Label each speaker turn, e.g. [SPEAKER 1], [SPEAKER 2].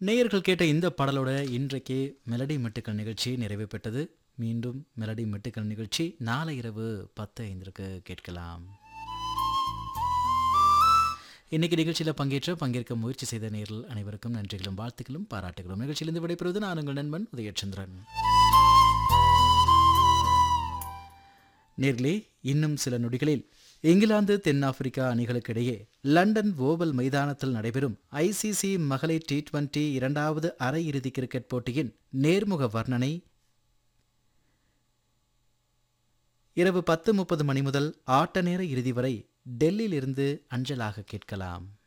[SPEAKER 1] நேயர்கள் கேட்ட இந்த பாடலோட இன்றைக்கு மெலடி மெட்டுக்கள் நிகழ்ச்சி நிறைவு பெற்றது மீண்டும் மெலடி மெட்டுக்கள் நிகழ்ச்சி நாளை இரவு பத்து ஐந்திற்கு கேட்கலாம் இன்னைக்கு நிகழ்ச்சியில் பங்கேற்ற பங்கேற்க முயற்சி செய்த நேரில் அனைவருக்கும் நன்றிகளும் வாழ்த்துக்களும் பாராட்டுகளும் நிகழ்ச்சியிலிருந்து விடைபெறுவது நான் உங்கள் நண்பன் உதயச்சந்திரன் நேர்களே இன்னும் சில நொடிகளில் இங்கிலாந்து தென்னாப்பிரிக்கா அணிகளுக்கிடையே லண்டன் ஓவல் மைதானத்தில் நடைபெறும் ஐசிசி மகளிர் டி டுவெண்டி இரண்டாவது அரையிறுதி கிரிக்கெட் போட்டியின் நேர்முக வர்ணனை இரவு பத்து முப்பது மணி முதல் ஆட்ட நேர இறுதி வரை டெல்லியிலிருந்து அஞ்சலாக கேட்கலாம்